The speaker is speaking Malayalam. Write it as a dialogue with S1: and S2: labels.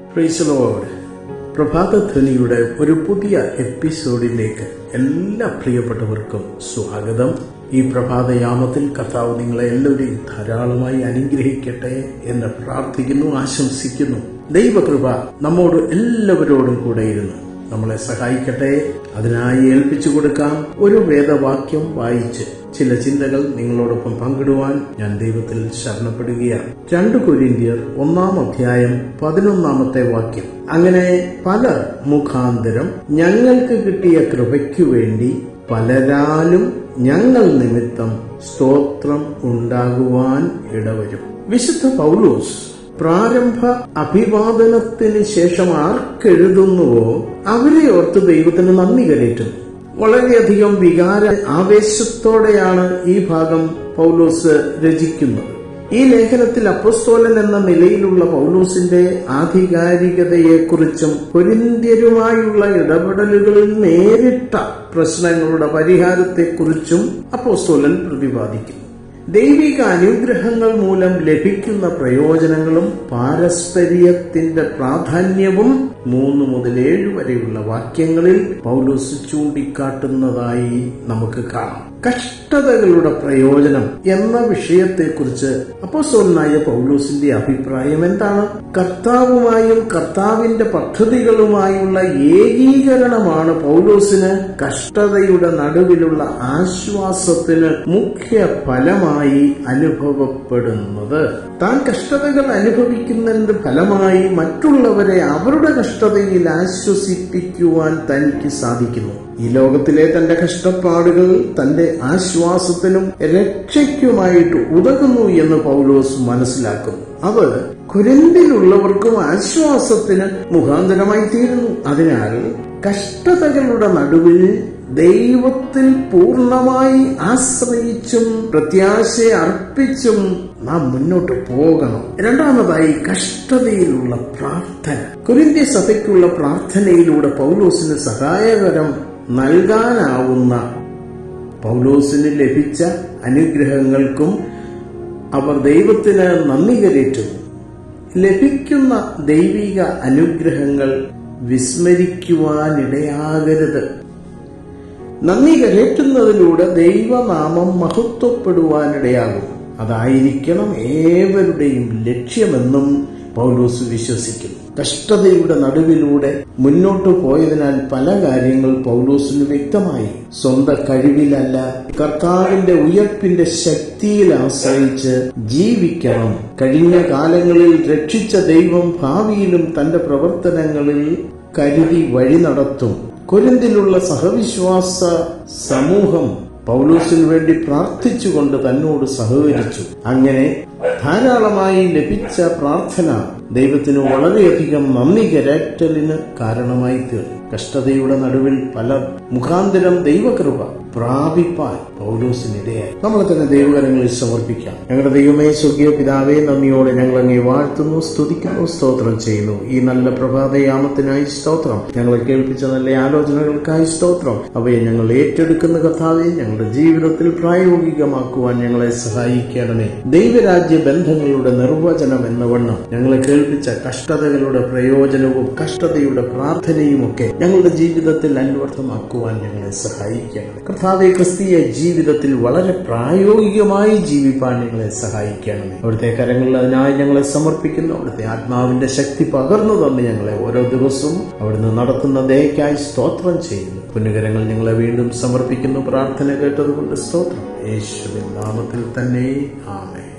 S1: പ്രൈസ് ലോഡ് പ്രഭാതധ്വനിയുടെ ഒരു പുതിയ എപ്പിസോഡിലേക്ക് എല്ലാ പ്രിയപ്പെട്ടവർക്കും സ്വാഗതം ഈ പ്രഭാതയാമത്തിൽ കർത്താവ് നിങ്ങളെ എല്ലാവരെയും ധാരാളമായി അനുഗ്രഹിക്കട്ടെ എന്ന് പ്രാർത്ഥിക്കുന്നു ആശംസിക്കുന്നു ദൈവകൃപ നമ്മോട് എല്ലാവരോടും കൂടെ ഇരുന്നു നമ്മളെ സഹായിക്കട്ടെ അതിനായി ഏൽപ്പിച്ചു കൊടുക്കാം ഒരു വേദവാക്യം വായിച്ച് ചില ചിന്തകൾ നിങ്ങളോടൊപ്പം പങ്കിടുവാൻ ഞാൻ ദൈവത്തിൽ ശരണപ്പെടുകയാണ് രണ്ട് കൊരിന്ത്യർ ഒന്നാം അധ്യായം പതിനൊന്നാമത്തെ വാക്യം അങ്ങനെ പലർ മുഖാന്തരം ഞങ്ങൾക്ക് കിട്ടിയ കൃപയ്ക്കു വേണ്ടി പലരാലും ഞങ്ങൾ നിമിത്തം സ്തോത്രം ഉണ്ടാകുവാൻ ഇടവരും വിശുദ്ധ പൗലോസ് പ്രാരംഭ അഭിവാദനത്തിന് ശേഷം ആർക്കെഴുതുന്നുവോ അവരെ ഓർത്ത് ദൈവത്തിന് നന്ദി കരയറ്റുന്നു വളരെയധികം വികാര ആവേശത്തോടെയാണ് ഈ ഭാഗം പൗലോസ് രചിക്കുന്നത് ഈ ലേഖനത്തിൽ അപ്പസ്തോലൻ എന്ന നിലയിലുള്ള പൗലോസിന്റെ ആധികാരികതയെക്കുറിച്ചും പൊരിന്ത്യരുമായുള്ള ഇടപെടലുകളിൽ നേരിട്ട പ്രശ്നങ്ങളുടെ പരിഹാരത്തെക്കുറിച്ചും അപ്പോസ്തോലൻ പ്രതിപാദിക്കുന്നു ദൈവിക അനുഗ്രഹങ്ങൾ മൂലം ലഭിക്കുന്ന പ്രയോജനങ്ങളും പാരസ്പര്യത്തിന്റെ പ്രാധാന്യവും മൂന്ന് മുതൽ ഏഴ് വരെയുള്ള വാക്യങ്ങളിൽ പൗലോസ് ചൂണ്ടിക്കാട്ടുന്നതായി നമുക്ക് കാണാം കഷ്ടതകളുടെ പ്രയോജനം എന്ന വിഷയത്തെക്കുറിച്ച് അപ്പോസോലനായ പൗലോസിന്റെ അഭിപ്രായം എന്താണ് കർത്താവുമായും കർത്താവിന്റെ പദ്ധതികളുമായുള്ള ഏകീകരണമാണ് പൗലോസിന് കഷ്ടതയുടെ നടുവിലുള്ള ആശ്വാസത്തിന് മുഖ്യ ഫലമായി അനുഭവപ്പെടുന്നത് താൻ കഷ്ടതകൾ അനുഭവിക്കുന്നതിന്റെ ഫലമായി മറ്റുള്ളവരെ അവരുടെ കഷ്ടതയിൽ ആശ്വസിപ്പിക്കുവാൻ തനിക്ക് സാധിക്കുന്നു ഈ ലോകത്തിലെ തന്റെ കഷ്ടപ്പാടുകൾ തന്റെ ആശ്വാസത്തിനും രക്ഷയ്ക്കുമായിട്ട് ഉതകുന്നു എന്ന് പൗലോസ് മനസ്സിലാക്കുന്നു അത് കുരന്തിലുള്ളവർക്കും ആശ്വാസത്തിന് മുഖാന്തരമായി തീരുന്നു അതിനാൽ കഷ്ടതകളുടെ നടുവിൽ ദൈവത്തിൽ പൂർണ്ണമായി ആശ്രയിച്ചും പ്രത്യാശ അർപ്പിച്ചും നാം മുന്നോട്ട് പോകണം രണ്ടാമതായി കഷ്ടതയിലുള്ള പ്രാർത്ഥന കുരിന്ത്യ സഭയ്ക്കുള്ള പ്രാർത്ഥനയിലൂടെ പൗലോസിന് സഹായകരം നൽകാനാവുന്ന പൗലോസിന് ലഭിച്ച അനുഗ്രഹങ്ങൾക്കും അവർ ദൈവത്തിന് നന്ദി കരേറ്റുന്നു ലഭിക്കുന്ന ദൈവിക അനുഗ്രഹങ്ങൾ വിസ്മരിക്കുവാനിടയാകരുത് നന്ദി കരേറ്റുന്നതിലൂടെ ദൈവനാമം മഹത്വപ്പെടുവാനിടയാകും അതായിരിക്കണം ഏവരുടെയും ലക്ഷ്യമെന്നും പൗലോസ് വിശ്വസിക്കുന്നു കഷ്ടതയുടെ നടുവിലൂടെ മുന്നോട്ടു പോയതിനാൽ പല കാര്യങ്ങൾ പൗലോസിന് വ്യക്തമായി സ്വന്തം കഴിവിലല്ല കർത്താവിന്റെ ഉയർപ്പിന്റെ ശക്തിയിൽ ആശ്രയിച്ച് ജീവിക്കണം കഴിഞ്ഞ കാലങ്ങളിൽ രക്ഷിച്ച ദൈവം ഭാവിയിലും തന്റെ പ്രവർത്തനങ്ങളിൽ കരുതി വഴി നടത്തും കൊരിന്തിലുള്ള സഹവിശ്വാസ സമൂഹം പൗലൂസിന് വേണ്ടി പ്രാർത്ഥിച്ചുകൊണ്ട് തന്നോട് സഹകരിച്ചു അങ്ങനെ ധാരാളമായി ലഭിച്ച പ്രാർത്ഥന ദൈവത്തിന് വളരെയധികം നന്ദി കരറ്റലിന് കാരണമായി തീർന്നു കഷ്ടതയുടെ നടുവിൽ പല മുഖാന്തരം ദൈവകൃപ പ്രാപിപ്പാൻ പൗലോസിനിടയായി നമ്മളെ തന്നെ ദൈവകരങ്ങളിൽ സമർപ്പിക്കാം ഞങ്ങളുടെ ദൈവമേ സ്വർഗീയ പിതാവേ നന്ദിയോടെ ഞങ്ങൾ അങ്ങേ വാഴ്ത്തുന്നു സ്തുതിക്കുന്നു സ്തോത്രം ചെയ്യുന്നു ഈ നല്ല പ്രഭാതയാമത്തിനായി സ്തോത്രം ഞങ്ങളെ കേൾപ്പിച്ച നല്ല ആലോചനകൾക്കായി സ്തോത്രം അവയെ ഞങ്ങൾ ഏറ്റെടുക്കുന്ന കഥാവെ ഞങ്ങളുടെ ജീവിതത്തിൽ പ്രായോഗികമാക്കുവാൻ ഞങ്ങളെ സഹായിക്കണമേ ദൈവരാജ്യ ബന്ധങ്ങളുടെ നിർവചനം എന്ന വണ്ണം ഞങ്ങളെ കേൾപ്പിച്ച കഷ്ടതകളുടെ പ്രയോജനവും കഷ്ടതയുടെ പ്രാർത്ഥനയും ഒക്കെ ഞങ്ങളുടെ ജീവിതത്തിൽ അന്വർത്ഥമാക്കുവാൻ ഞങ്ങളെ സഹായിക്കണം കർത്താവെ ക്രിസ്തീയ ജീവിതത്തിൽ വളരെ പ്രായോഗികമായി ജീവിപ്പാൻ ഞങ്ങളെ സഹായിക്കണമേ അവിടുത്തെ കരങ്ങളിൽ അതിനായി ഞങ്ങളെ സമർപ്പിക്കുന്നു അവിടുത്തെ ആത്മാവിന്റെ ശക്തി പകർന്നു തന്ന് ഞങ്ങളെ ഓരോ ദിവസവും അവിടുന്ന് നടത്തുന്ന ദയക്കായി സ്തോത്രം ചെയ്യുന്നു പുണ്യകരങ്ങൾ ഞങ്ങളെ വീണ്ടും സമർപ്പിക്കുന്നു പ്രാർത്ഥന കേട്ടതുകൊണ്ട് സ്തോത്രം യേശുവിൻ നാമത്തിൽ തന്നെ ആമേ